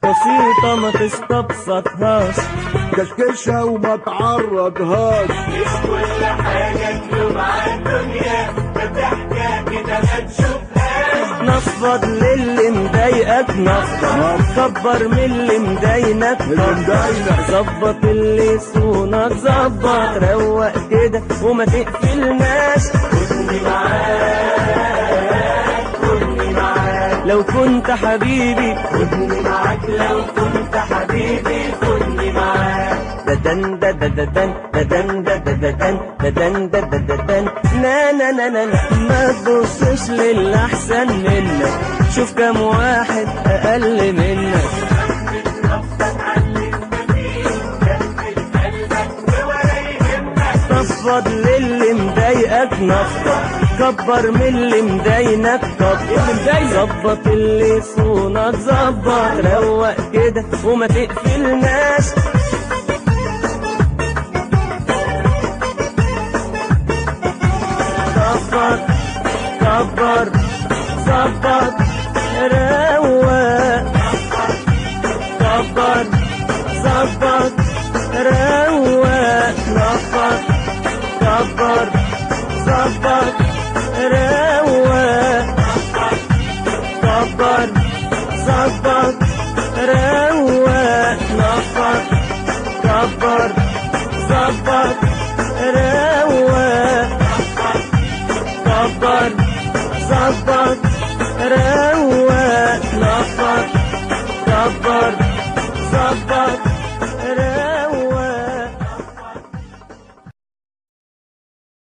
بسيطة ما تستبسطهاش كشكشها وما تعرضهاش مش كل حاجة تلوم على الدنيا بضحكة كده ما تشوفهاش نفض للي مضايقك نفض كبر من اللي مضايقك اللي مضايقك. ظبط اللي يصونك ظبط روق كده وما تقفلناش خدني معاك خدني معاك لو كنت حبيبي خدني معاك لو كنت حبيبي خدني معاك ددن ددن ددن ددن ددن ددن ددن ددن نا نا نا نا نا. ما تبصش للي احسن منك شوف كم واحد اقل منك تفض للي مضايقك نفض كبر من اللي مضايقك كبر ظبط اللي يصونك ظبط روق كده وما تقفلناش كبر كبر ظبط روق كبر ظبط روق نفض كبر ظبط روق كبر ظبط روق نفض كبر ظبط روق كبر ظبط روق نفض كبر